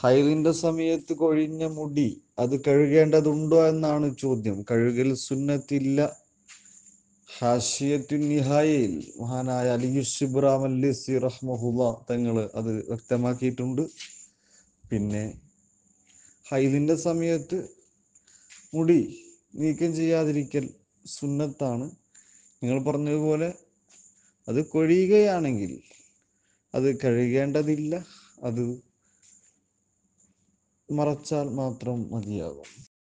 ഹൈദിന്റെ സമയത്ത് കൊഴിഞ്ഞ മുടി അത് കഴുകേണ്ടതുണ്ടോ എന്നാണ് ചോദ്യം കഴുകൽ സുന്നത്തില്ല ഹാഷിയത്തു നിഹായയിൽ മഹാനായ അലിയുഷിബ്രാം അല്ലിസി റഹ്മഹുല്ല തങ്ങൾ അത് വ്യക്തമാക്കിയിട്ടുണ്ട് പിന്നെ ഹൈദിന്റെ സമയത്ത് മുടി നീക്കം ചെയ്യാതിരിക്കൽ സുന്നത്താണ് നിങ്ങൾ പറഞ്ഞതുപോലെ അത് കൊഴിയുകയാണെങ്കിൽ അത് കഴുകേണ്ടതില്ല അത് മറച്ചാൽ മാത്രം മതിയാകും